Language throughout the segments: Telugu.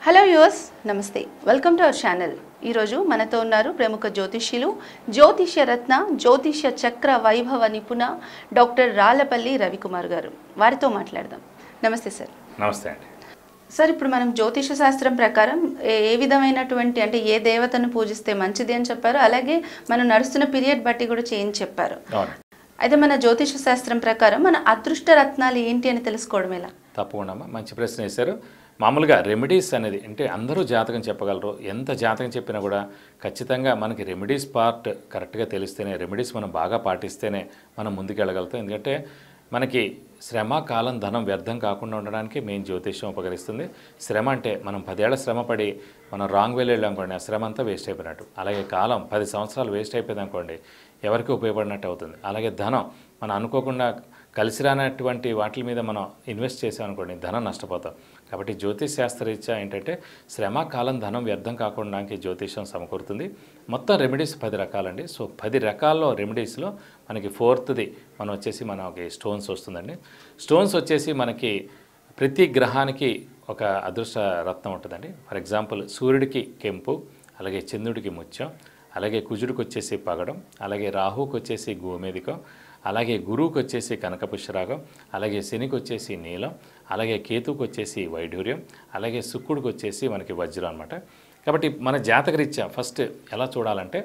హలో యువర్స్ నమస్తే వెల్కమ్ టు అవర్ ఛానల్ ఈరోజు మనతో ఉన్నారు ప్రముఖ జ్యోతిష్యులు జ్యోతిష్య రత్న జ్యోతిష్య చక్ర వైభవ నిపుణ డాక్టర్ రాళ్లపల్లి రవికుమార్ గారు వారితో మాట్లాడదాం నమస్తే సార్ నమస్తే అండి సార్ ఇప్పుడు మనం జ్యోతిష శాస్త్రం ప్రకారం ఏ ఏ విధమైనటువంటి అంటే ఏ దేవతను పూజిస్తే మంచిది అని చెప్పారు అలాగే మనం నడుస్తున్న పీరియడ్ బట్టి కూడా చేంజ్ చెప్పారు అవును అయితే మన జ్యోతిష శాస్త్రం ప్రకారం మన అదృష్ట రత్నాలు ఏంటి అని తెలుసుకోవడం ఎలా తప్పకుండా అమ్మా. మంచి ప్రశ్న వేశారు మామూలుగా రెమెడీస్ అనేది అంటే అందరూ జాతకం చెప్పగలరు ఎంత జాతకం చెప్పినా కూడా ఖచ్చితంగా మనకి రెమెడీస్ పార్ట్ కరెక్ట్గా తెలిస్తేనే రెమెడీస్ మనం బాగా పాటిస్తేనే మనం ముందుకెళ్ళగలుగుతాం ఎందుకంటే మనకి శ్రమ కాలం ధనం వ్యర్థం కాకుండా ఉండడానికి మెయిన్ జ్యోతిష్యం ఉపకరిస్తుంది శ్రమ అంటే మనం పదేళ్ల శ్రమ పడి మనం రాంగ్ వేలు వెళ్ళాం అనుకోండి ఆ శ్రమ అంతా వేస్ట్ అయిపోయినట్టు అలాగే కాలం పది సంవత్సరాలు వేస్ట్ అయిపోయింది అనుకోండి ఎవరికి ఉపయోగపడినట్టు అవుతుంది అలాగే ధనం మనం అనుకోకుండా కలిసి రానటువంటి వాటి మీద మనం ఇన్వెస్ట్ చేసాం అనుకోండి ధనం నష్టపోతాం కాబట్టి జ్యోతిష్ శాస్త్రరీత్యా ఏంటంటే శ్రమ కాలం ధనం వ్యర్థం కాకుండా జ్యోతిష్యం సమకూరుతుంది మొత్తం రెమెడీస్ పది రకాలండి సో పది రకాల్లో రెమెడీస్లో మనకి ఫోర్త్ది మనం వచ్చేసి మనకి స్టోన్స్ వస్తుందండి స్టోన్స్ వచ్చేసి మనకి ప్రతి గ్రహానికి ఒక అదృష్ట రత్నం ఉంటుందండి ఫర్ ఎగ్జాంపుల్ సూర్యుడికి కెంపు అలాగే చంద్రుడికి ముత్యం అలాగే కుజుడికి వచ్చేసి పగడం అలాగే రాహుకి వచ్చేసి గోమేదికం అలాగే గురువుకి వచ్చేసి కనకపుష్యరాగం అలాగే శనికి వచ్చేసి నీలం అలాగే కేతువుకి వచ్చేసి వైఢూర్యం అలాగే శుక్రుడికి వచ్చేసి మనకి వజ్రం అనమాట కాబట్టి మన జాతకరీత్యా ఫస్ట్ ఎలా చూడాలంటే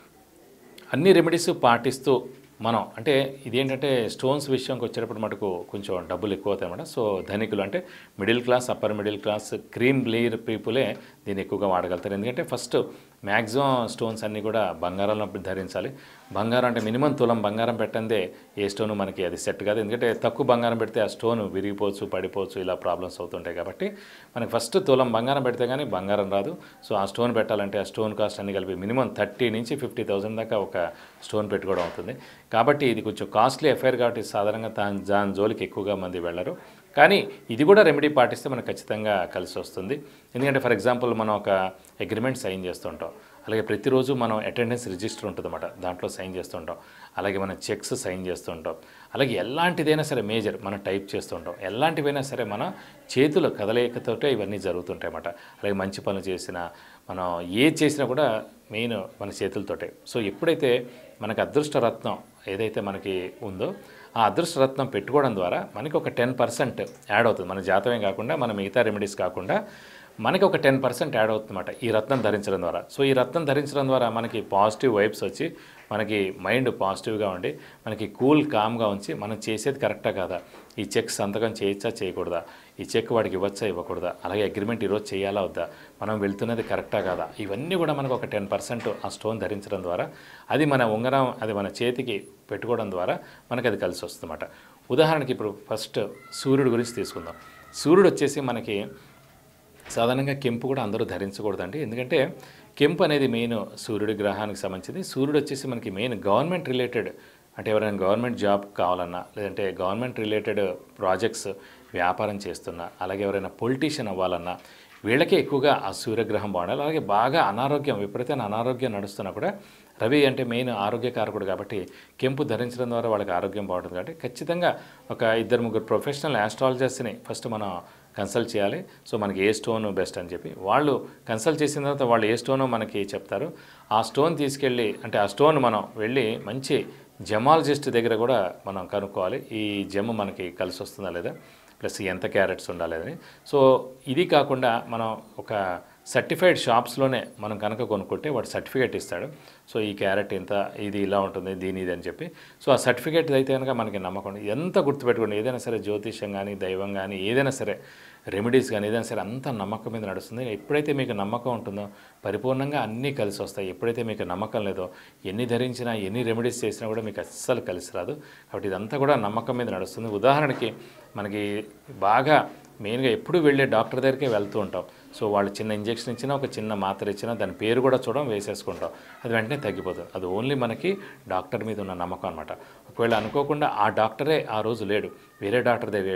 అన్ని రెమెడీస్ పాటిస్తూ మనం అంటే ఇదేంటంటే స్టోన్స్ విషయంకి వచ్చేటప్పుడు మటుకు కొంచెం డబ్బులు ఎక్కువ అవుతాయి అన్నమాట సో ధనికులు అంటే middle class upper middle class cream layer పీపులే దీన్ని ఎక్కువగా వాడగలుగుతారు ఎందుకంటే ఫస్ట్ మ్యాక్సిమం స్టోన్స్ అన్నీ కూడా బంగారంలో ధరించాలి బంగారం అంటే మినిమం తులం బంగారం పెట్టందే ఏ స్టోన్ మనకి అది సెట్ కాదు ఎందుకంటే తక్కువ బంగారం పెడితే ఆ స్టోన్ విరిగిపోవచ్చు పడిపోవచ్చు ఇలా ప్రాబ్లమ్స్ అవుతుంటాయి కాబట్టి మనకి ఫస్ట్ తులం బంగారం పెడితే కానీ బంగారం రాదు సో ఆ స్టోన్ పెట్టాలంటే ఆ స్టోన్ కాస్ట్ అన్ని కలిపి మినిమం థర్టీ నుంచి ఫిఫ్టీ థౌసండ్ దాకా ఒక స్టోన్ పెట్టుకోవడం అవుతుంది కాబట్టి ఇది కొంచెం కాస్ట్లీ ఎఫైర్ కాబట్టి సాధారణంగా దాని దాని జోలికి ఎక్కువగా మంది వెళ్ళరు కానీ ఇది కూడా రెమెడీ పాటిస్తే మనకు ఖచ్చితంగా కలిసి వస్తుంది ఎందుకంటే ఫర్ ఎగ్జాంపుల్ మనం ఒక అగ్రిమెంట్ సైన్ చేస్తుంటాం అలాగే ప్రతిరోజు మనం అటెండెన్స్ రిజిస్టర్ ఉంటుందన్నమాట దాంట్లో సైన్ చేస్తుంటాం అలాగే మనం చెక్స్ సైన్ చేస్తుంటాం అలాగే ఎలాంటిదైనా సరే మేజర్ మనం టైప్ చేస్తుంటాం ఎలాంటివైనా సరే మన చేతుల కదలికతోటే ఇవన్నీ జరుగుతుంటాయి అన్నమాట అలాగే మంచి పనులు చేసినా మనం ఏది చేసినా కూడా మెయిన్ మన చేతులతోటే సో ఎప్పుడైతే మనకి అదృష్ట రత్నం ఏదైతే మనకి ఉందో ఆ అదృష్ట రత్నం పెట్టుకోవడం ద్వారా మనకి ఒక టెన్ పర్సెంట్ యాడ్ అవుతుంది మన జాతమే కాకుండా మన మిగతా రెమెడీస్ కాకుండా మనకి ఒక టెన్ పర్సెంట్ యాడ్ అవుతుందన్నమాట ఈ రత్నం ధరించడం ద్వారా సో ఈ రత్నం ధరించడం ద్వారా మనకి పాజిటివ్ వైబ్స్ వచ్చి మనకి మైండ్ పాజిటివ్గా ఉండి మనకి కూల్ కామ్గా ఉంచి మనం చేసేది కరెక్టా కాదా ఈ చెక్ సంతకం చేయొచ్చా చేయకూడదా ఈ చెక్ వాడికి ఇవ్వచ్చా ఇవ్వకూడదా అలాగే అగ్రిమెంట్ ఈరోజు చేయాలా వద్దా మనం వెళ్తున్నది కరెక్టా కాదా ఇవన్నీ కూడా మనకు ఒక టెన్ పర్సెంట్ ఆ స్టోన్ ధరించడం ద్వారా అది మన ఉంగరం అది మన చేతికి పెట్టుకోవడం ద్వారా మనకి అది కలిసి వస్తుందన్నమాట ఉదాహరణకి ఇప్పుడు ఫస్ట్ సూర్యుడు గురించి తీసుకుందాం సూర్యుడు వచ్చేసి మనకి సాధారణంగా కెంపు కూడా అందరూ ధరించకూడదండి ఎందుకంటే కెంపు అనేది మెయిన్ సూర్యుడి గ్రహానికి సంబంధించింది సూర్యుడు వచ్చేసి మనకి మెయిన్ గవర్నమెంట్ రిలేటెడ్ అంటే ఎవరైనా గవర్నమెంట్ జాబ్ కావాలన్నా లేదంటే గవర్నమెంట్ రిలేటెడ్ ప్రాజెక్ట్స్ వ్యాపారం చేస్తున్నా అలాగే ఎవరైనా పొలిటీషియన్ అవ్వాలన్నా వీళ్ళకే ఎక్కువగా ఆ సూర్యగ్రహం బాగుండాలి అలాగే బాగా అనారోగ్యం విపరీతమైన అనారోగ్యం నడుస్తున్నా కూడా రవి అంటే మెయిన్ ఆరోగ్యకారకుడు కాబట్టి కెంపు ధరించడం ద్వారా వాళ్ళకి ఆరోగ్యం బాగుంటుంది కాబట్టి ఖచ్చితంగా ఒక ఇద్దరు ముగ్గురు ప్రొఫెషనల్ ఆస్ట్రాలజర్స్ని ఫస్ట్ మనం కన్సల్ట్ చేయాలి సో మనకి ఏ స్టోన్ బెస్ట్ అని చెప్పి వాళ్ళు కన్సల్ట్ చేసిన తర్వాత వాళ్ళు ఏ స్టోనో మనకి చెప్తారు ఆ స్టోన్ తీసుకెళ్ళి అంటే ఆ స్టోన్ మనం వెళ్ళి మంచి జమాలజిస్ట్ దగ్గర కూడా మనం కనుక్కోవాలి ఈ జెమ్ మనకి కలిసి వస్తుందా లేదా ప్లస్ ఎంత క్యారెట్స్ ఉండాలి అని సో ఇది కాకుండా మనం ఒక సర్టిఫైడ్ షాప్స్లోనే మనం కనుక కొనుక్కుంటే వాడు సర్టిఫికేట్ ఇస్తాడు సో ఈ క్యారెట్ ఇంత ఇది ఇలా ఉంటుంది దీని ఇది అని చెప్పి సో ఆ సర్టిఫికేట్ అయితే కనుక మనకి నమ్మకం ఉంది. ఎంత గుర్తుపెట్టుకోండి ఏదైనా సరే జ్యోతిష్యం కానీ దైవం కానీ ఏదైనా సరే రెమెడీస్ కానీ ఏదైనా సరే అంత నమ్మకం మీద నడుస్తుంది ఎప్పుడైతే మీకు నమ్మకం ఉంటుందో పరిపూర్ణంగా అన్నీ కలిసి వస్తాయి ఎప్పుడైతే మీకు నమ్మకం లేదో ఎన్ని ధరించినా ఎన్ని రెమెడీస్ చేసినా కూడా మీకు అస్సలు కలిసి రాదు కాబట్టి ఇదంతా కూడా నమ్మకం మీద నడుస్తుంది ఉదాహరణకి మనకి బాగా మెయిన్గా ఎప్పుడు వెళ్ళే డాక్టర్ దగ్గరికే వెళ్తూ ఉంటాం సో వాళ్ళు చిన్న ఇంజెక్షన్ ఇచ్చినా ఒక చిన్న మాత్ర ఇచ్చినా దాని పేరు కూడా చూడడం వేసేసుకుంటాం అది వెంటనే తగ్గిపోతుంది అది ఓన్లీ మనకి డాక్టర్ మీద ఉన్న నమ్మకం అనమాట ఒకవేళ అనుకోకుండా ఆ డాక్టరే ఆ రోజు లేడు వేరే డాక్టర్ దగ్గర వెళ్ళాం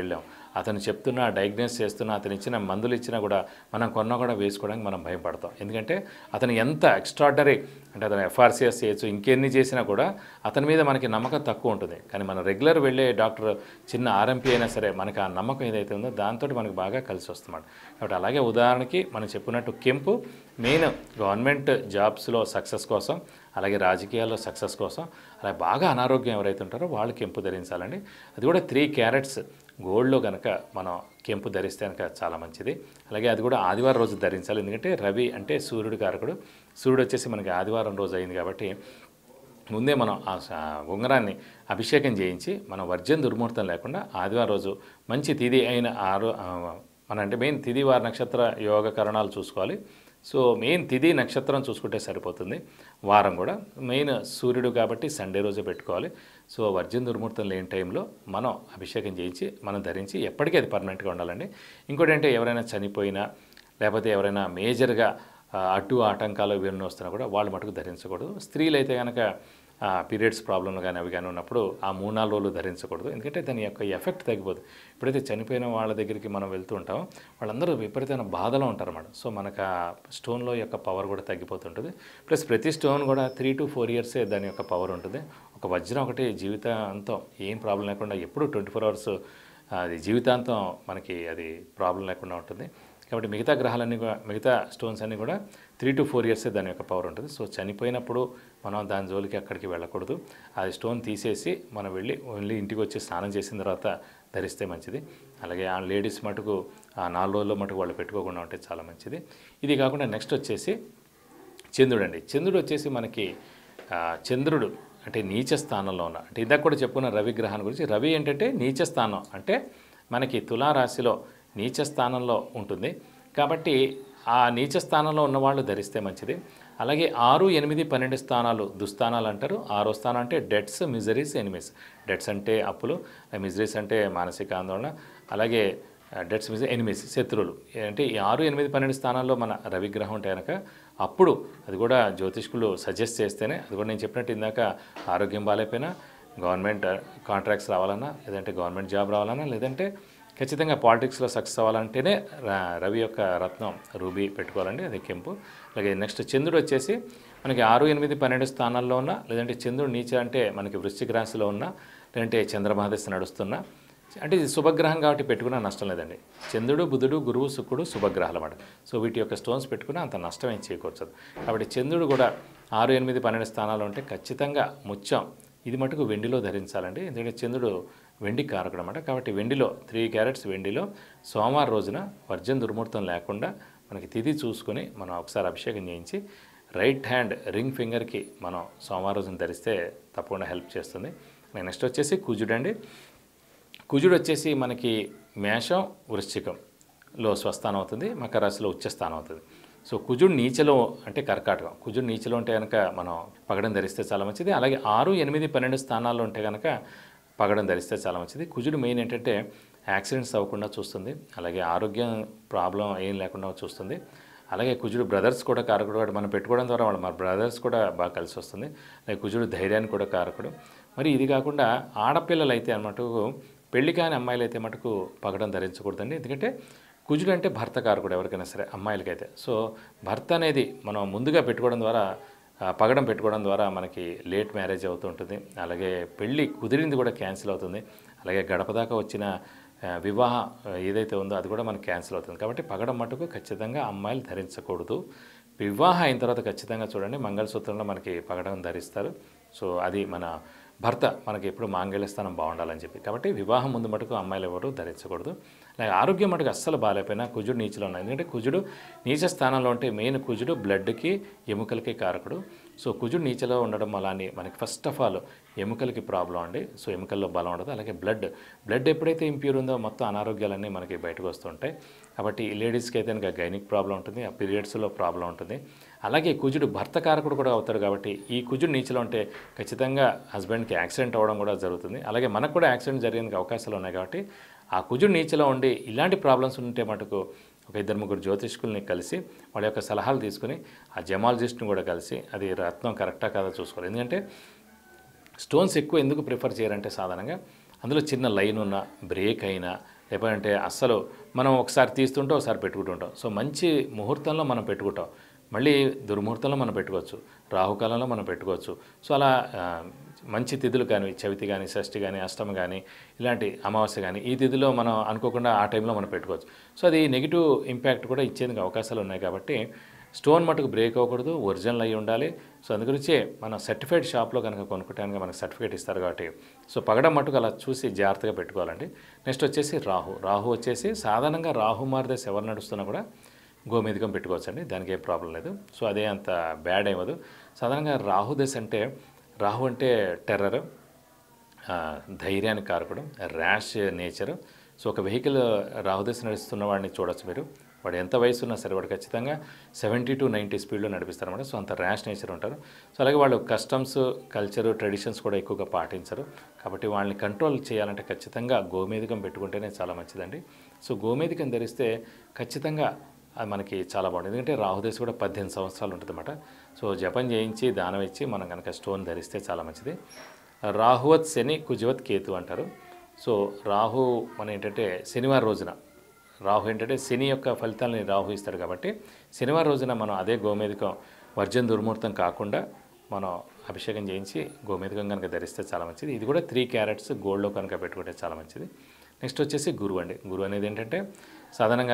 అతను చెప్తున్నా డయాగ్నోస్ చేస్తున్నా అతను ఇచ్చిన మందులు ఇచ్చినా కూడా మనం కొన్నా కూడా వేసుకోవడానికి మనం భయపడతాం ఎందుకంటే అతను ఎంత ఎక్స్ట్రాడనరీ అంటే అతను ఎఫ్ఆర్సిఎస్ చేయొచ్చు ఇంకెన్ని చేసినా కూడా అతని మీద మనకి నమ్మకం తక్కువ ఉంటుంది కానీ మనం రెగ్యులర్ వెళ్ళే డాక్టర్ చిన్న ఆర్ఎంపీ అయినా సరే మనకి ఆ నమ్మకం ఏదైతే ఉందో దాంతో మనకు బాగా కలిసి వస్తుంది కాబట్టి అలాగే ఉదాహరణకి మనం చెప్పినట్టు కెంపు మెయిన్ గవర్నమెంట్ జాబ్స్లో సక్సెస్ కోసం అలాగే రాజకీయాల్లో సక్సెస్ కోసం అలాగే బాగా అనారోగ్యం ఎవరైతే ఉంటారో వాళ్ళు కెంపు ధరించాలండి అది కూడా త్రీ క్యారెట్స్ గోల్డ్లో కనుక మనం కెంపు ధరిస్తే కనుక చాలా మంచిది అలాగే అది కూడా ఆదివారం రోజు ధరించాలి ఎందుకంటే రవి అంటే సూర్యుడు కారకుడు సూర్యుడు వచ్చేసి మనకి ఆదివారం రోజు అయింది కాబట్టి ముందే మనం ఆ స- ఉంగరాన్ని అభిషేకం చేయించి మనం వర్జం దుర్ముహూర్తం లేకుండా ఆదివారం రోజు మంచి తిథి అయిన ఆరు ఆ, మన అంటే మెయిన్ తిథి వారి నక్షత్ర యోగ కరణాలు చూసుకోవాలి సో మెయిన్ తిథి నక్షత్రం చూసుకుంటే సరిపోతుంది వారం కూడా మెయిన్ సూర్యుడు కాబట్టి సండే రోజే పెట్టుకోవాలి సో వర్జన్ దుర్ముహూర్తం లేని టైంలో మనం అభిషేకం చేయించి మనం ధరించి ఎప్పటికీ అది పర్మనెంట్గా ఉండాలండి ఇంకోటి అంటే ఎవరైనా చనిపోయినా లేకపోతే ఎవరైనా మేజర్గా ఆ, అడ్డు ఆటంకాలు ఇవన్నీ వస్తున్నా కూడా వాళ్ళు మటుకు ధరించకూడదు స్త్రీలు అయితే కనుక పీరియడ్స్ ప్రాబ్లంలు కానీ అవి కానీ ఉన్నప్పుడు ఆ మూడు నాలుగు రోజులు ధరించకూడదు ఎందుకంటే దాని యొక్క ఎఫెక్ట్ తగ్గిపోతుంది ఎప్పుడైతే చనిపోయిన వాళ్ళ దగ్గరికి మనం వెళ్తూ ఉంటామో వాళ్ళందరూ విపరీతమైన బాధలో ఉంటారన్నమాట సో మనకు ఆ స్టోన్లో యొక్క పవర్ కూడా తగ్గిపోతుంటుంది ప్లస్ ప్రతి స్టోన్ కూడా త్రీ టు ఫోర్ ఇయర్సే దాని యొక్క పవర్ ఉంటుంది ఒక వజ్రం ఒకటి జీవితాంతం ఏం ప్రాబ్లం లేకుండా ఎప్పుడు ట్వంటీ ఫోర్ అవర్స్ అది జీవితాంతం మనకి అది ప్రాబ్లం లేకుండా ఉంటుంది కాబట్టి మిగతా గ్రహాలన్నీ కూడా మిగతా స్టోన్స్ అన్నీ కూడా త్రీ టు ఫోర్ ఇయర్సే దాని యొక్క పవర్ ఉంటుంది సో చనిపోయినప్పుడు మనం దాని జోలికి అక్కడికి వెళ్ళకూడదు అది స్టోన్ తీసేసి మనం వెళ్ళి ఓన్లీ ఇంటికి వచ్చి స్నానం చేసిన తర్వాత ధరిస్తే మంచిది అలాగే ఆ లేడీస్ మటుకు ఆ నాలుగు రోజుల్లో మటుకు వాళ్ళు పెట్టుకోకుండా ఉంటే చాలా మంచిది ఇది కాకుండా నెక్స్ట్ వచ్చేసి చంద్రుడు అండి చంద్రుడు వచ్చేసి మనకి ఆ, చంద్రుడు అంటే నీచ స్థానంలో ఉన్న అంటే ఇందాక కూడా చెప్పుకున్న రవి గ్రహాన్ని గురించి రవి ఏంటంటే నీచ స్థానం అంటే మనకి తులారాశిలో నీచ స్థానంలో ఉంటుంది కాబట్టి ఆ నీచ స్థానంలో ఉన్నవాళ్ళు ధరిస్తే మంచిది అలాగే ఆరు ఎనిమిది పన్నెండు స్థానాలు దుస్థానాలు అంటారు ఆరో స్థానం అంటే డెట్స్ మిజరీస్ ఎనిమిస్ డెట్స్ అంటే అప్పులు మిజరీస్ అంటే మానసిక ఆందోళన అలాగే డెట్స్ మీన్స్ ఎనిమిస్ శత్రువులు అంటే ఈ ఆరు ఎనిమిది పన్నెండు స్థానాల్లో మన రవిగ్రహం ఉంటే కనుక అప్పుడు అది కూడా జ్యోతిష్కులు సజెస్ట్ చేస్తేనే అది కూడా నేను చెప్పినట్టు ఇందాక ఆరోగ్యం బాగాలేకపోయినా గవర్నమెంట్ కాంట్రాక్ట్స్ రావాలన్నా లేదంటే గవర్నమెంట్ జాబ్ రావాలన్నా లేదంటే ఖచ్చితంగా పాలిటిక్స్లో సక్సెస్ అవ్వాలంటేనే ర- రవి యొక్క రత్నం రూబీ పెట్టుకోవాలండి అది కెంపు అలాగే నెక్స్ట్ చంద్రుడు వచ్చేసి మనకి ఆరు ఎనిమిది పన్నెండు స్థానాల్లో ఉన్న లేదంటే చంద్రుడు నీచ అంటే మనకి వృశ్చిక రాశిలో ఉన్న లేదంటే చంద్రమహాదశ నడుస్తున్నా అంటే ఇది శుభగ్రహం కాబట్టి పెట్టుకున్నా నష్టం లేదండి చంద్రుడు బుధుడు గురువు శుక్రుడు శుభగ్రహాలు అన్నమాట సో వీటి యొక్క స్టోన్స్ పెట్టుకున్నా అంత నష్టం ఏం చేకూర్చదు కాబట్టి చంద్రుడు కూడా ఆరు ఎనిమిది పన్నెండు స్థానాలు ఉంటే ఖచ్చితంగా ముత్యం ఇది మటుకు వెండిలో ధరించాలండి ఎందుకంటే చంద్రుడు వెండి కారకుడు అనమాట కాబట్టి వెండిలో త్రీ క్యారెట్స్ వెండిలో సోమవారం రోజున వర్జన్ దుర్ముహూర్తం లేకుండా మనకి తిథి చూసుకొని మనం ఒకసారి అభిషేకం చేయించి రైట్ హ్యాండ్ రింగ్ ఫింగర్కి మనం సోమవారం రోజున ధరిస్తే తప్పకుండా హెల్ప్ చేస్తుంది నెక్స్ట్ వచ్చేసి కుజుడండి కుజుడు వచ్చేసి మనకి మేషం వృశ్చికంలో స్వస్థానం అవుతుంది మకర రాశిలో ఉచ్చస్థానం అవుతుంది సో కుజుడు నీచలో అంటే కర్కాటకం కుజుడు నీచలో ఉంటే కనుక మనం పగడం ధరిస్తే చాలా మంచిది అలాగే ఆరు ఎనిమిది పన్నెండు స్థానాల్లో ఉంటే కనుక పగడం ధరిస్తే చాలా మంచిది కుజుడు మెయిన్ ఏంటంటే యాక్సిడెంట్స్ అవ్వకుండా చూస్తుంది అలాగే ఆరోగ్యం ప్రాబ్లం ఏం లేకుండా చూస్తుంది అలాగే కుజుడు బ్రదర్స్ కూడా కారకుడు వాడు మనం పెట్టుకోవడం ద్వారా వాళ్ళు మన బ్రదర్స్ కూడా బాగా కలిసి వస్తుంది అలాగే కుజుడు ధైర్యానికి కూడా కారకుడు మరి ఇది కాకుండా ఆడపిల్లలు అయితే అన్నమాట పెళ్లి కాని అమ్మాయిలు అయితే మటుకు పగడం ధరించకూడదండి ఎందుకంటే కుజుడు అంటే భర్త కారకుడు ఎవరికైనా సరే అమ్మాయిలకైతే సో భర్త అనేది మనం ముందుగా పెట్టుకోవడం ద్వారా ఆ, పగడం పెట్టుకోవడం ద్వారా మనకి లేట్ మ్యారేజ్ అవుతూ ఉంటుంది అలాగే పెళ్ళి కుదిరింది కూడా క్యాన్సిల్ అవుతుంది అలాగే గడప దాకా వచ్చిన ఆ, వివాహ ఆ, ఏదైతే ఉందో అది కూడా మనకి క్యాన్సిల్ అవుతుంది కాబట్టి పగడం మటుకు ఖచ్చితంగా అమ్మాయిలు ధరించకూడదు వివాహం అయిన తర్వాత ఖచ్చితంగా చూడండి మంగళసూత్రంలో మనకి పగడం ధరిస్తారు సో అది మన భర్త మనకి ఎప్పుడు మాంగళ్య స్థానం బాగుండాలని చెప్పి కాబట్టి వివాహం ముందు మటుకు అమ్మాయిలు ఎవరు ధరించకూడదు అలాగే ఆరోగ్యం మటుకు అస్సలు బాగాలేకపోయినా కుజుడు నీచలో ఉన్నాయి ఎందుకంటే కుజుడు నీచ స్థానంలో ఉంటే మెయిన్ కుజుడు బ్లడ్కి ఎముకలకి కారకుడు సో కుజుడు నీచలో ఉండడం అలానే మనకి ఫస్ట్ ఆఫ్ ఆల్ ఎముకలకి ప్రాబ్లం అండి సో ఎముకల్లో బలం ఉండదు అలాగే బ్లడ్ బ్లడ్ ఎప్పుడైతే ఇంప్యూర్ ఉందో మొత్తం అనారోగ్యాలన్నీ మనకి బయటకు వస్తుంటాయి కాబట్టి ఈ లేడీస్కి అయితే కనుక గైనిక్ ప్రాబ్లం ఉంటుంది ఆ పీరియడ్స్లో ప్రాబ్లం ఉంటుంది అలాగే కుజుడు భర్త కారకుడు కూడా అవుతాడు కాబట్టి ఈ కుజుడు నీచలో ఉంటే ఖచ్చితంగా హస్బెండ్కి యాక్సిడెంట్ అవ్వడం కూడా జరుగుతుంది అలాగే మనకు కూడా యాక్సిడెంట్ జరిగేందుకు అవకాశాలు ఉన్నాయి కాబట్టి ఆ కుజుడు నీచలో ఉండి ఇలాంటి ప్రాబ్లమ్స్ ఉంటే మటుకు ఒక ఇద్దరు ముగ్గురు జ్యోతిష్కుల్ని కలిసి వాళ్ళ యొక్క సలహాలు తీసుకుని ఆ జమాలజిస్ట్ని కూడా కలిసి అది రత్నం కరెక్టా కాదా చూసుకోవాలి ఎందుకంటే స్టోన్స్ ఎక్కువ ఎందుకు ప్రిఫర్ చేయరంటే సాధారణంగా అందులో చిన్న లైన్ ఉన్న బ్రేక్ అయినా లేకపోతే అస్సలు మనం ఒకసారి తీస్తుంటాం ఒకసారి పెట్టుకుంటుంటాం సో మంచి ముహూర్తంలో మనం పెట్టుకుంటాం మళ్ళీ దుర్ముహూర్తంలో మనం పెట్టుకోవచ్చు రాహుకాలంలో మనం పెట్టుకోవచ్చు సో అలా ఆ, మంచి తిథులు కానీ చవితి కానీ షష్ఠి కానీ అష్టమి కానీ ఇలాంటి అమావాస్య కానీ ఈ తిథిలో మనం అనుకోకుండా ఆ టైంలో మనం పెట్టుకోవచ్చు సో అది నెగిటివ్ ఇంపాక్ట్ కూడా ఇచ్చేందుకు అవకాశాలు ఉన్నాయి కాబట్టి స్టోన్ మటుకు బ్రేక్ అవ్వకూడదు ఒరిజినల్ అయి ఉండాలి సో అందుగురించే మన సర్టిఫైడ్ షాప్లో కనుక కొనుక్కోవడానికి మనకు సర్టిఫికేట్ ఇస్తారు కాబట్టి సో పగడం మటుకు అలా చూసి జాగ్రత్తగా పెట్టుకోవాలండి నెక్స్ట్ వచ్చేసి రాహు రాహు వచ్చేసి సాధారణంగా రాహు మార్దశ ఎవరు నడుస్తున్నా కూడా గోమేధికం పెట్టుకోవచ్చండి దానికి ఏ ప్రాబ్లం లేదు సో అదే అంత బ్యాడ్ ఏమదు సాధారణంగా రాహు దశ అంటే రాహు అంటే టెర్రర్ ఆ, ధైర్యానికి కారకడం ర్యాష్ నేచర్ సో ఒక వెహికల్ రాహుదశ నడుస్తున్న వాడిని చూడొచ్చు మీరు వాడు ఎంత వయసు ఉన్నా సరే వాడు ఖచ్చితంగా సెవెంటీ టు నైంటీ స్పీడ్లో నడిపిస్తారన్నమాట సో అంత ర్యాష్ నేచర్ ఉంటారు సో అలాగే వాళ్ళు కస్టమ్స్ కల్చర్ ట్రెడిషన్స్ కూడా ఎక్కువగా పాటించరు కాబట్టి వాళ్ళని కంట్రోల్ చేయాలంటే ఖచ్చితంగా గోమేధికం పెట్టుకుంటేనే చాలా మంచిదండి సో గోమేధికం ధరిస్తే ఖచ్చితంగా అది మనకి చాలా బాగుంటుంది ఎందుకంటే రాహుదేశ్ కూడా పద్దెనిమిది సంవత్సరాలు ఉంటుందన్నమాట సో జపం చేయించి దానం ఇచ్చి మనం కనుక స్టోన్ ధరిస్తే చాలా మంచిది రాహువత్ శని కుజవత్ కేతు అంటారు సో రాహు మన ఏంటంటే శనివారం రోజున రాహు ఏంటంటే శని యొక్క ఫలితాలని రాహు ఇస్తాడు కాబట్టి శనివారం రోజున మనం అదే గోమేధికం వర్జన్ దుర్ముహూర్తం కాకుండా మనం అభిషేకం చేయించి గోమేధికం కనుక ధరిస్తే చాలా మంచిది ఇది కూడా త్రీ క్యారెట్స్ గోల్డ్లో కనుక పెట్టుకుంటే చాలా మంచిది నెక్స్ట్ వచ్చేసి గురువు అండి గురువు అనేది ఏంటంటే సాధారణంగా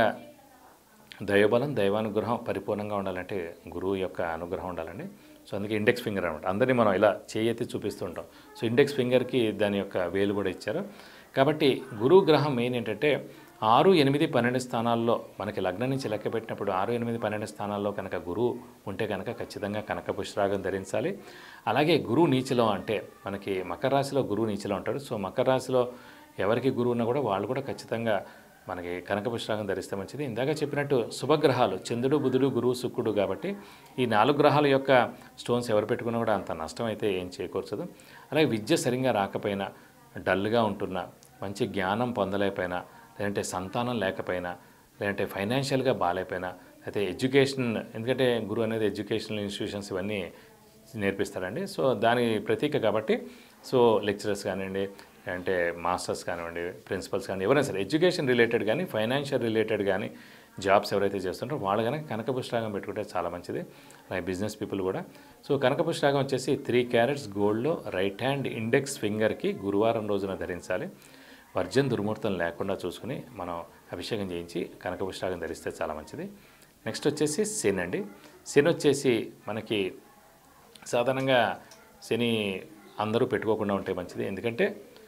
దైవబలం దైవానుగ్రహం పరిపూర్ణంగా ఉండాలంటే గురువు యొక్క అనుగ్రహం ఉండాలండి సో అందుకే ఇండెక్స్ ఫింగర్ అనమాట అందరినీ మనం ఇలా చేయెత్తి చూపిస్తూ ఉంటాం సో ఇండెక్స్ ఫింగర్కి దాని యొక్క వేలు కూడా ఇచ్చారు కాబట్టి గురువు గ్రహం మెయిన్ ఏంటంటే ఆరు ఎనిమిది పన్నెండు స్థానాల్లో మనకి లగ్నం నుంచి లెక్క పెట్టినప్పుడు ఆరు ఎనిమిది పన్నెండు స్థానాల్లో కనుక గురువు ఉంటే కనుక ఖచ్చితంగా కనక పుష్పరాగం ధరించాలి అలాగే గురువు నీచిలో అంటే మనకి మకర రాశిలో గురువు నీచిలో ఉంటాడు సో మకర రాశిలో ఎవరికి గురువు ఉన్నా కూడా వాళ్ళు కూడా ఖచ్చితంగా మనకి కనక పుష్పరాగం ధరిస్తే మంచిది ఇందాక చెప్పినట్టు శుభగ్రహాలు చంద్రుడు బుధుడు గురువు శుక్రుడు కాబట్టి ఈ నాలుగు గ్రహాల యొక్క స్టోన్స్ ఎవరు పెట్టుకున్నా కూడా అంత నష్టం అయితే ఏం చేకూర్చదు అలాగే విద్య సరిగా రాకపోయినా డల్గా ఉంటున్నా మంచి జ్ఞానం పొందలేకపోయినా లేదంటే సంతానం లేకపోయినా లేదంటే ఫైనాన్షియల్గా బాగాలేకపోయినా అయితే ఎడ్యుకేషన్ ఎందుకంటే గురువు అనేది ఎడ్యుకేషనల్ ఇన్స్టిట్యూషన్స్ ఇవన్నీ నేర్పిస్తారండి సో దాని ప్రతీక కాబట్టి సో లెక్చరర్స్ కానివ్వండి అంటే మాస్టర్స్ కానివ్వండి ప్రిన్సిపల్స్ కానీ ఎవరైనా సరే ఎడ్యుకేషన్ రిలేటెడ్ కానీ ఫైనాన్షియల్ రిలేటెడ్ కానీ జాబ్స్ ఎవరైతే చేస్తుంటారో వాళ్ళు కనుక కనక పుష్పరాగం పెట్టుకుంటే చాలా మంచిది అలాగే బిజినెస్ పీపుల్ కూడా సో కనక పుష్పరాగం వచ్చేసి త్రీ క్యారెట్స్ గోల్డ్లో రైట్ హ్యాండ్ ఇండెక్స్ ఫింగర్కి గురువారం రోజున ధరించాలి వర్జన్ దుర్ముహూర్తం లేకుండా చూసుకుని మనం అభిషేకం చేయించి కనక పుష్పరాగం ధరిస్తే చాలా మంచిది నెక్స్ట్ వచ్చేసి శని అండి శని వచ్చేసి మనకి సాధారణంగా శని అందరూ పెట్టుకోకుండా ఉంటే మంచిది ఎందుకంటే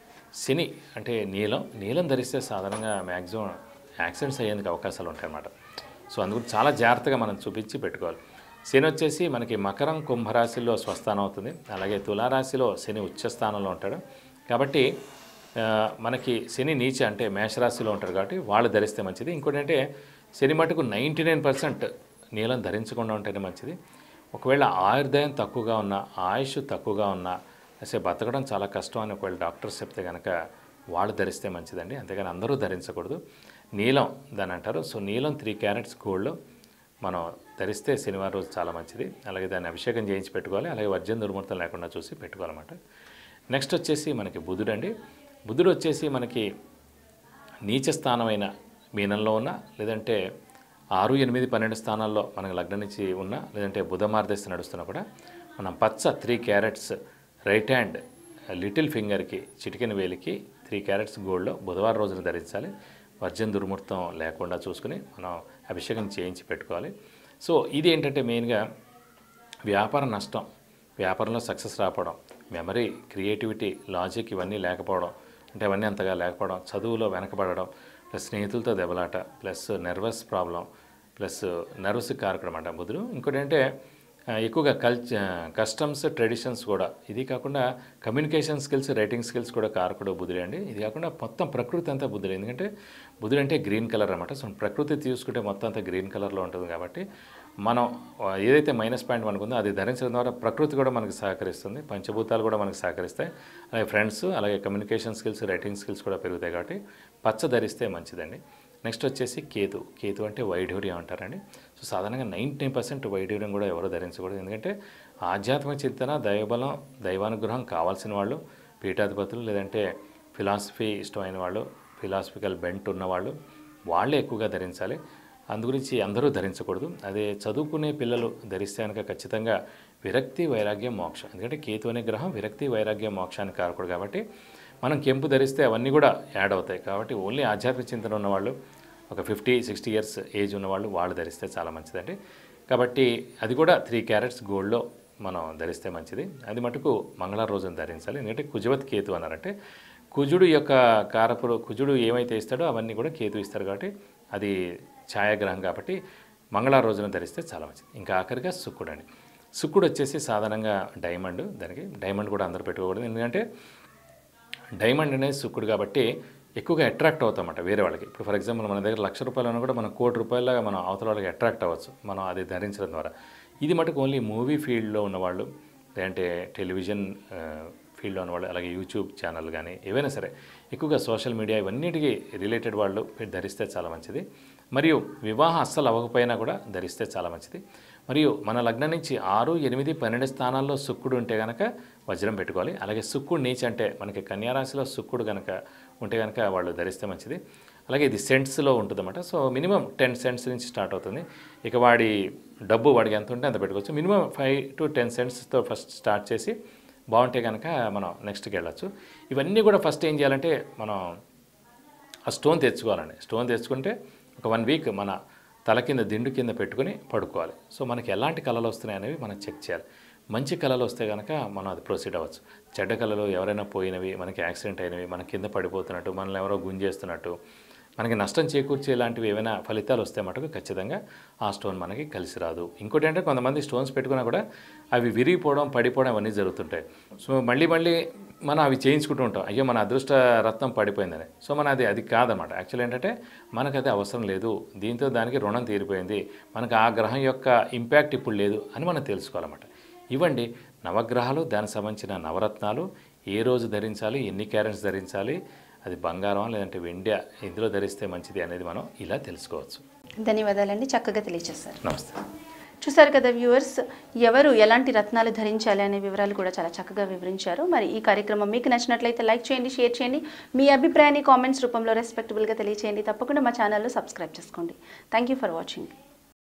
శని అంటే నీలం నీలం ధరిస్తే సాధారణంగా మ్యాక్సిమం యాక్సిడెంట్స్ అయ్యేందుకు అవకాశాలు ఉంటాయన్నమాట సో అందుకు చాలా జాగ్రత్తగా మనం చూపించి పెట్టుకోవాలి శని వచ్చేసి మనకి మకరం కుంభరాశిలో స్వస్థానం అవుతుంది అలాగే తులారాశిలో శని ఉచ్చస్థానంలో ఉంటాడు కాబట్టి ఆ, మనకి శని నీచ అంటే మేషరాశిలో ఉంటారు కాబట్టి వాళ్ళు ధరిస్తే మంచిది ఇంకోటి అంటే శని మటుకు నైంటీ నైన్ పర్సెంట్ నీలం ధరించకుండా ఉంటేనే మంచిది ఒకవేళ ఆయుర్దాయం తక్కువగా ఉన్నా ఆయుష్ తక్కువగా ఉన్నా అసలు బతకడం చాలా కష్టం అని ఒకవేళ డాక్టర్స్ చెప్తే కనుక వాళ్ళు ధరిస్తే మంచిదండి అంతేగాని అందరూ ధరించకూడదు నీలం దాని అంటారు సో నీలం త్రీ క్యారెట్స్ గోల్డ్ మనం ధరిస్తే శనివారం రోజు చాలా మంచిది అలాగే దాన్ని అభిషేకం చేయించి పెట్టుకోవాలి అలాగే వర్జన దుర్ముహూర్తం లేకుండా చూసి పెట్టుకోవాలన్నమాట నెక్స్ట్ వచ్చేసి మనకి బుధుడు అండి బుధుడు వచ్చేసి మనకి నీచ స్థానమైన మీనంలో ఉన్న లేదంటే ఆరు ఎనిమిది పన్నెండు స్థానాల్లో మనకు లగ్నం నుంచి ఉన్న లేదంటే బుధ మార్గదర్శి నడుస్తున్నా కూడా మనం పచ్చ three carats right hand little ఫింగర్కి చిటికెన వేలికి త్రీ క్యారెట్స్ గోల్డ్లో బుధవారం రోజున ధరించాలి వర్జన దుర్ముహూర్తం లేకుండా చూసుకుని మనం అభిషేకం చేయించి పెట్టుకోవాలి సో ఇది ఏంటంటే మెయిన్గా వ్యాపార నష్టం వ్యాపారంలో సక్సెస్ రాకపోవడం మెమరీ క్రియేటివిటీ లాజిక్ ఇవన్నీ లేకపోవడం అంటే అవన్నీ అంతగా లేకపోవడం చదువులో వెనకబడడం ప్లస్ స్నేహితులతో దెబ్బలాట plus nervous problem plus nervous కారకడం అంట బుధుడు ఇంకోటి అంటే ఆ, ఎక్కువగా కల్చ కస్టమ్స్ ట్రెడిషన్స్ కూడా ఇది కాకుండా కమ్యూనికేషన్ స్కిల్స్ రైటింగ్ స్కిల్స్ కూడా కారకుడు బుధుడే అండి ఇది కాకుండా మొత్తం ప్రకృతి అంతా బుధుడే ఎందుకంటే బుధుడు అంటే గ్రీన్ కలర్ అనమాట సో ప్రకృతి తీసుకుంటే మొత్తం అంతా గ్రీన్ కలర్లో ఉంటుంది కాబట్టి మనం ఆ, ఏదైతే మైనస్ పాయింట్ మనకు ఉందో అది ధరించడం ద్వారా ప్రకృతి కూడా మనకు సహకరిస్తుంది పంచభూతాలు కూడా మనకు సహకరిస్తాయి అలాగే ఫ్రెండ్స్ అలాగే కమ్యూనికేషన్ స్కిల్స్ రైటింగ్ స్కిల్స్ కూడా పెరుగుతాయి కాబట్టి పచ్చ ధరిస్తే మంచిదండి నెక్స్ట్ వచ్చేసి కేతు కేతు అంటే వైఢూర్యం అంటారండి సో సాధారణంగా నైంటీ పర్సెంట్ వైఢూర్యం కూడా ఎవరు ధరించకూడదు ఎందుకంటే ఆధ్యాత్మిక చింతన దైవబలం దైవానుగ్రహం కావాల్సిన వాళ్ళు పీఠాధిపతులు లేదంటే ఫిలాసఫీ ఇష్టమైన వాళ్ళు ఫిలాసఫికల్ బెంట్ ఉన్నవాళ్ళు వాళ్ళే ఎక్కువగా ధరించాలి అందుగురించి అందరూ ధరించకూడదు అదే చదువుకునే పిల్లలు ధరిస్తే కనుక ఖచ్చితంగా విరక్తి వైరాగ్యం మోక్షం ఎందుకంటే కేతు అనే గ్రహం విరక్తి వైరాగ్యం మోక్షానికి కారకుడు కాబట్టి మనం కెంపు ధరిస్తే అవన్నీ కూడా యాడ్ అవుతాయి కాబట్టి ఓన్లీ ఆధ్యాత్మిక చింతన ఉన్నవాళ్ళు ఒక ఫిఫ్టీ సిక్స్టీ ఇయర్స్ ఏజ్ ఉన్నవాళ్ళు వాళ్ళు ధరిస్తే చాలా మంచిదండి కాబట్టి అది కూడా త్రీ క్యారెట్స్ గోల్డ్లో మనం ధరిస్తే మంచిది అది మటుకు మంగళవారం రోజున ధరించాలి ఎందుకంటే కుజవత్ కేతు అన్నారంటే కుజుడు యొక్క కారపురు కుజుడు ఏమైతే ఇస్తాడో అవన్నీ కూడా కేతు ఇస్తారు కాబట్టి అది ఛాయాగ్రహం కాబట్టి మంగళవారం రోజున ధరిస్తే చాలా మంచిది ఇంకా ఆఖరిగా శుక్రుడు అండి శుక్రుడు వచ్చేసి సాధారణంగా డైమండ్ దానికి డైమండ్ కూడా అందరూ పెట్టుకోకూడదు ఎందుకంటే డైమండ్ అనేది శుక్రుడు కాబట్టి ఎక్కువగా అట్రాక్ట్ అవుతామట వేరే వాళ్ళకి ఇప్పుడు ఫర్ ఎగ్జాంపుల్ మన దగ్గర లక్ష రూపాయలను కూడా మనం కోటి రూపాయలగా మనం అవతల వాళ్ళకి అట్రాక్ట్ అవ్వచ్చు మనం అది ధరించడం ద్వారా ఇది మటుకు ఓన్లీ మూవీ ఫీల్డ్లో ఉన్నవాళ్ళు లేదంటే టెలివిజన్ ఆ, ఫీల్డ్లో ఉన్నవాళ్ళు అలాగే యూట్యూబ్ ఛానల్ కానీ ఏవైనా సరే ఎక్కువగా సోషల్ మీడియా ఇవన్నిటికీ రిలేటెడ్ వాళ్ళు ధరిస్తే చాలా మంచిది మరియు వివాహం అస్సలు అవ్వకపోయినా కూడా ధరిస్తే చాలా మంచిది మరియు మన లగ్నం నుంచి ఆరు ఎనిమిది పన్నెండు స్థానాల్లో శుక్రుడు ఉంటే కనుక వజ్రం పెట్టుకోవాలి అలాగే శుక్రుడు నీచ్ అంటే మనకి కన్యారాశిలో శుక్రుడు కనుక ఉంటే కనుక వాళ్ళు ధరిస్తే మంచిది అలాగే ఇది సెంట్స్లో ఉంటుందన్నమాట సో మినిమం టెన్ సెంట్స్ నుంచి స్టార్ట్ అవుతుంది ఇక వాడి డబ్బు వాడికి ఎంత ఉంటే అంత పెట్టుకోవచ్చు మినిమం ఫైవ్ టు టెన్ సెంట్స్తో ఫస్ట్ స్టార్ట్ చేసి బాగుంటే కనుక మనం నెక్స్ట్కి వెళ్ళచ్చు ఇవన్నీ కూడా ఫస్ట్ ఏం చేయాలంటే మనం ఆ స్టోన్ తెచ్చుకోవాలండి స్టోన్ తెచ్చుకుంటే ఒక వన్ వీక్ మన తల కింద దిండు కింద పెట్టుకుని పడుకోవాలి సో మనకి ఎలాంటి కళలు వస్తున్నాయి అనేవి మనం చెక్ చేయాలి మంచి కళలు వస్తే కనుక మనం అది ప్రొసీడ్ అవ్వచ్చు చెడ్డ కళలు ఎవరైనా పోయినవి మనకి యాక్సిడెంట్ అయినవి మన కింద పడిపోతున్నట్టు మనల్ని ఎవరో గుంజేస్తున్నట్టు మనకి నష్టం చేకూర్చే ఇలాంటివి ఏమైనా ఫలితాలు వస్తే మటుకు ఖచ్చితంగా ఆ స్టోన్ మనకి కలిసి రాదు ఇంకోటి అంటే కొంతమంది స్టోన్స్ పెట్టుకున్నా కూడా అవి విరిగిపోవడం పడిపోవడం అవన్నీ జరుగుతుంటాయి సో మళ్ళీ మళ్ళీ మనం అవి చేయించుకుంటూ ఉంటాం అయ్యో మన అదృష్ట రత్నం పడిపోయిందని సో మన అది అది కాదన్నమాట యాక్చువల్ ఏంటంటే మనకు అది అవసరం లేదు దీంతో దానికి రుణం తీరిపోయింది మనకు ఆ గ్రహం యొక్క ఇంపాక్ట్ ఇప్పుడు లేదు అని మనం తెలుసుకోవాలన్నమాట ఇవ్వండి నవగ్రహాలు దానికి సంబంధించిన నవరత్నాలు ఏ రోజు ధరించాలి ఎన్ని క్యారెట్స్ ధరించాలి అది బంగారం లేదంటే వెండి ఇందులో ధరిస్తే మంచిది అనేది మనం ఇలా తెలుసుకోవచ్చు ధన్యవాదాలండి చక్కగా తెలియజేశారు నమస్తే చూసారు కదా వ్యూవర్స్ ఎవరు ఎలాంటి రత్నాలు ధరించాలి అనే వివరాలు కూడా చాలా చక్కగా వివరించారు మరి ఈ కార్యక్రమం మీకు నచ్చినట్లయితే లైక్ చేయండి షేర్ చేయండి మీ అభిప్రాయాన్ని కామెంట్స్ రూపంలో రెస్పెక్టబుల్గా తెలియచేయండి తప్పకుండా మా ఛానల్లో సబ్స్క్రైబ్ చేసుకోండి థ్యాంక్ యూ ఫర్ వాచింగ్